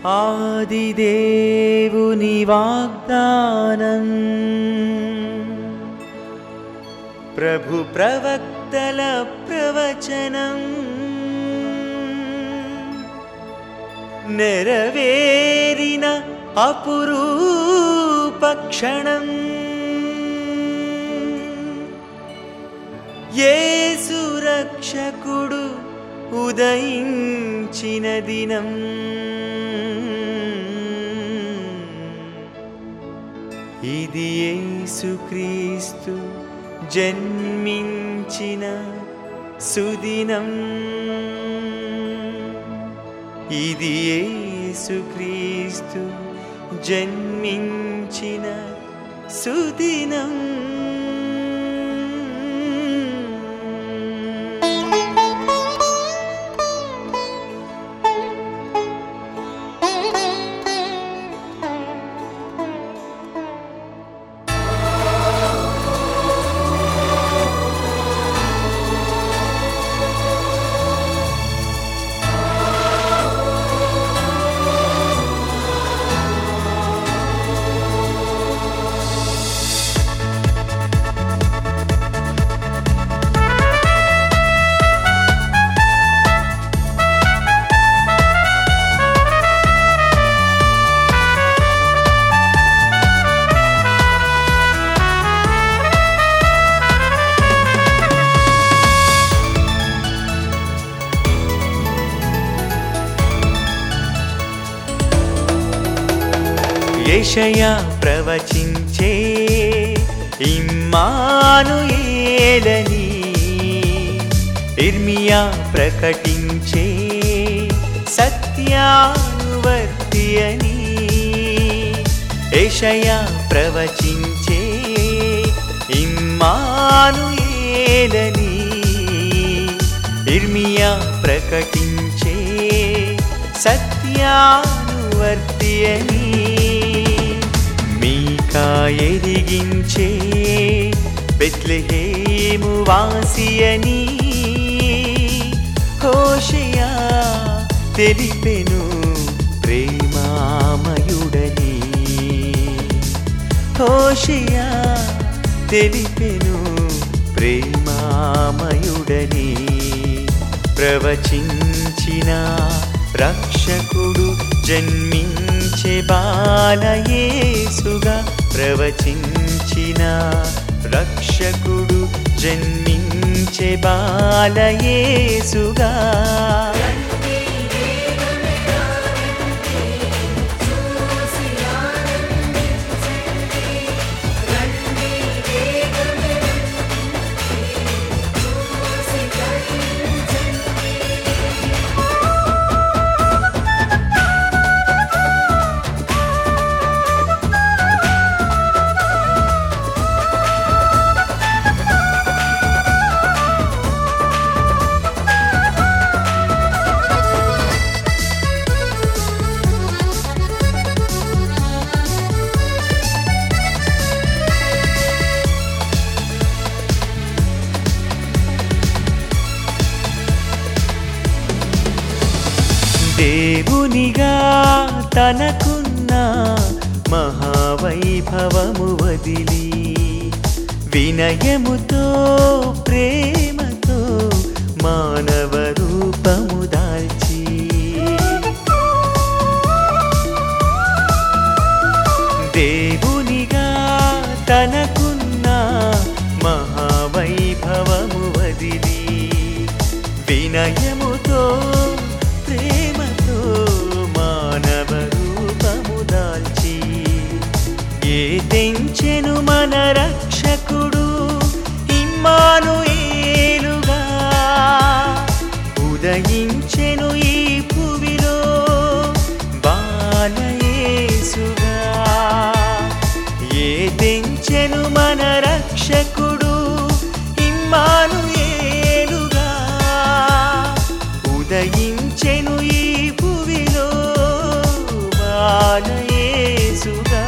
ఆదిదేవుని వాగ్దానం ప్రభు ప్రవక్తల ప్రవచనం నెరవేరిన అపురూపక్షణం యేసు రక్షకుడు ఉదయించిన దినం ఇది యేసుక్రీస్తు జన్మించిన సుదినం ఇది యేసుక్రీస్తు జన్మించిన సుదినం యెషయా ప్రవచించే ఇమ్మాను ఏలని ఇర్మియా ప్రకటించే సత్యానువర్తి అని యెషయా ప్రవచించే ఇమ్మాను ఏలని ఇర్మియా ప్రకటించే సత్యానువర్తి అని మీకా ఎరిగించే బెత్లెహేము వాసి అని హోషయా తెలిపెను ప్రేమామయుడని హోషయా తెలిపెను ప్రేమామయుడని ప్రవచించిన రక్షకుడు జన్మించే బాలయేసుగా ప్రవచించిన రక్షకుడు జన్మించే బాలయేసుగా దేవునిగా తనకున్న మహావైభవము వదిలి వినయముతో ప్రేమతో మానవ రూపము దాల్చి దేవునిగా తనకున్న మహావైభవము వదిలి వినయముతో ప్రేమతో మానవ రూపము దాల్చి ఏ తెంచెను మన రక్షకుడు ఇమ్మాను ఏలుగా ఉదయించెను ఈ భువిలో బాలయేసుగా ఏ తెంచెను మన రక్షకుడు ఇమ్మాను ఏలుగా ఉదయించెను ఈ భువిలో బాలయేసుగా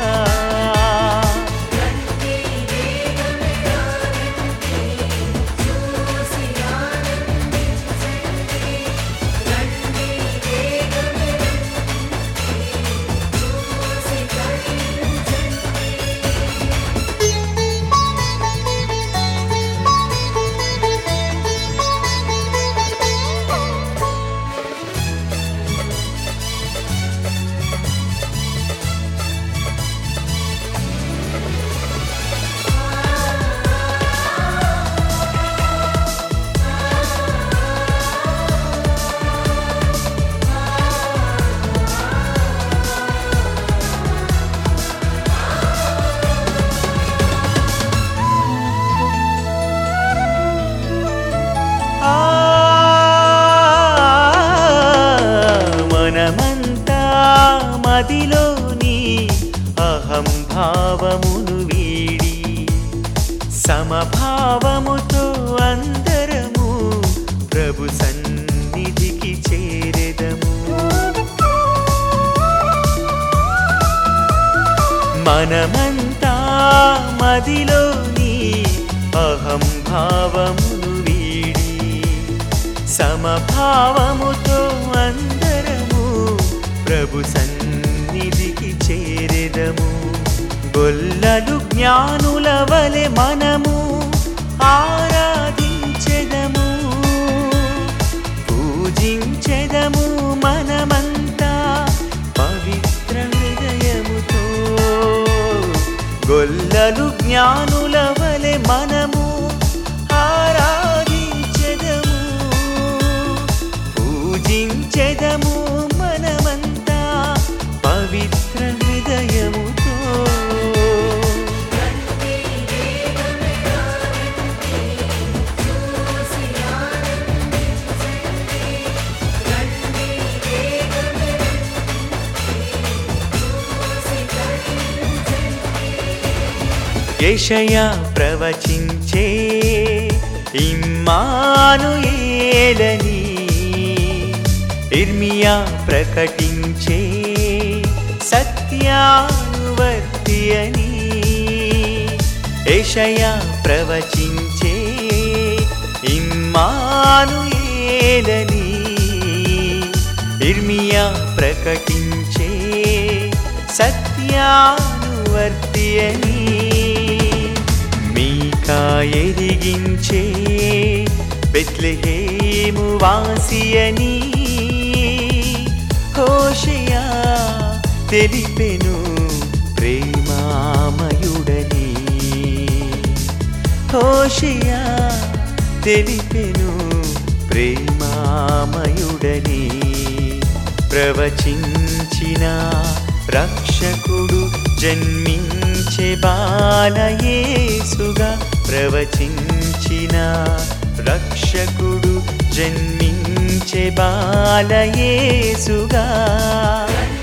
చూసి ఆనందించండి రండి వేగమే భావమును వీడి సమభావముతో అందరము ప్రభు సన్నిధికి చేరెదము మనమంతా మదిలోని అహంభావమును వీడి సమభావముతో అందరము ప్రభు సన్నిధికి చేరెదము గొల్లలు జ్ఞానుల వలె మనము ఆరాధించెదము పూజించెదము మనమంతా పవిత్ర హృదయముతో గొల్లలు జ్ఞానుల వలె మనము ఆరాధించెదము పూజించెదము మనమంతా పవిత్ర హృదయముతో యెషయా ప్రవచించే ఇమ్మాను ఏలని ఇర్మియా ప్రకటించే సత్యానువర్తి అని యెషయా ప్రవచించే ఇమ్మాను ఏలని ఇర్మియా ప్రకటించే సత్యానువర్తి అని మీకా ఎదిగించే బెత్లెహేము వాసి అని హోషయా తెలిపెను ప్రేమామయుడని హోషయా తెలిపెను ప్రేమామయుడని ప్రవచించిన రక్షకుడు జన్మించే బాలయేసుగా ప్రవచించిన రక్షకుడు జన్మించే బాలయేసుగా